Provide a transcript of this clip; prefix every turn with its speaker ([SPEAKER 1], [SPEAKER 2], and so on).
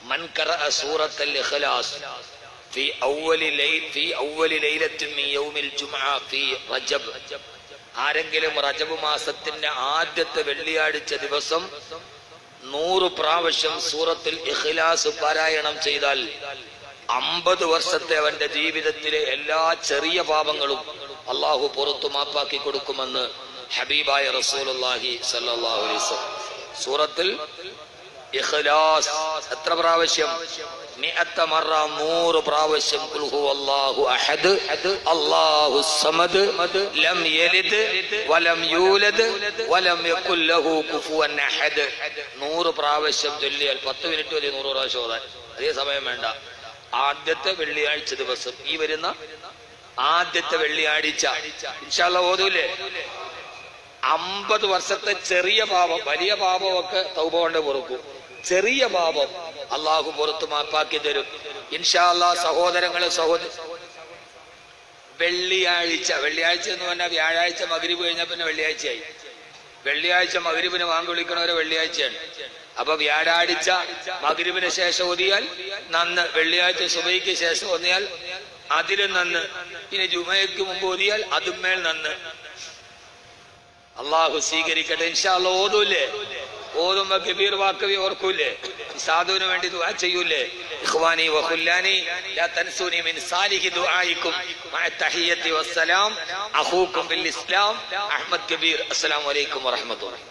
[SPEAKER 1] من قرأ سورة الإخلاص في أول ليل في أول ليلة من يوم الجمعة في رجب ആരെങ്കിലും റജബ് മാസത്തിന്റെ ആദ്യത്തെ വെള്ളിയാഴ്ച ദിവസം നൂറ് പ്രാവശ്യം സൂറത്തിൽ ഇഖ്ലാസ് പാരായണം ചെയ്താൽ അമ്പത് വർഷത്തെ അവന്റെ ജീവിതത്തിലെ എല്ലാ ചെറിയ പാപങ്ങളും അള്ളാഹു പുറത്തു മാപ്പാക്കി കൊടുക്കുമെന്ന് ഹബീബായ റസൂലുള്ളാഹി സല്ലല്ലാഹു അലൈഹി വസല്ലം സൂറത്തിൽ ഇഖ്ലാസ് എത്ര പ്രാവശ്യം മിഅത്ത മറ നൂറ് പ്രാവശ്യം ഖുൽ ഹുവല്ലാഹു അഹദ് അല്ലാഹു സമദ് ലം യലിദ് വലം യൂലദ് വലം യകുൽ ലഹു കുഫുവൻ അഹദ് നൂറ് പ്രാവശ്യം ചൊല്ലിയാൽ പത്ത് മിനിറ്റ് മതി നൂറ് പ്രാവശ്യം ഓതാൻ അതേ സമയം വേണ്ട ആദ്യത്തെ വെള്ളിയാഴ്ച ദിവസം ഈ വരുന്ന ആദ്യത്തെ വെള്ളിയാഴ്ച ഇൻഷാല്ല ഓതൂലേ അമ്പത് വർഷത്തെ ചെറിയ പാപം വലിയ പാപമൊക്കെ തൗബ കൊണ്ട് പൊറുക്കും ചെറിയ പാപം അള്ളാഹു പുറത്തു മാപ്പാക്കി തരും ഇൻഷാല്ലാ സഹോദരങ്ങളെ സഹോദര വെള്ളിയാഴ്ച വെള്ളിയാഴ്ച എന്ന് പറഞ്ഞാൽ വ്യാഴാഴ്ച മകരിബ് കഴിഞ്ഞാൽ പിന്നെ വെള്ളിയാഴ്ചയായി വെള്ളിയാഴ്ച മകരിബിന് വാങ്ങി വിളിക്കണവരെ വെള്ളിയാഴ്ചയാണ് അപ്പൊ വ്യാഴാഴ്ച മകരിബിന് ശേഷം ഓതിയാൽ നന്ന് വെള്ളിയാഴ്ച സുബൈക്ക് ശേഷം ഓതിയാൽ അതിലും നന്ന് പിന്നെ ജുമയ്ക്ക് മുമ്പ് ഓതിയാൽ അതുമേൽ നന്ന് അള്ളാഹു സ്വീകരിക്കട്ടെ ഇൻഷാല്ല ഓതൂലേ ഓതുമ്പോ കബീർ വാക്കവി ഓർക്കൂലേ സാധുവിന് വേണ്ടി ദുആ ചെയ്യൂലേ ഇഖ്വാനി വഖുല്ലാനി ലാ തൻസൂനി മിൻ സാലിഹി ദുആയിക്കും മഅ തഹിയ്യത്തി വസ്സലാം അഖൂക്കും ബിൽ ഇസ്ലാം അഹ്മദ് കബീർ അസ്സലാമു അലൈക്കും വറഹ്മത്തുള്ളാഹി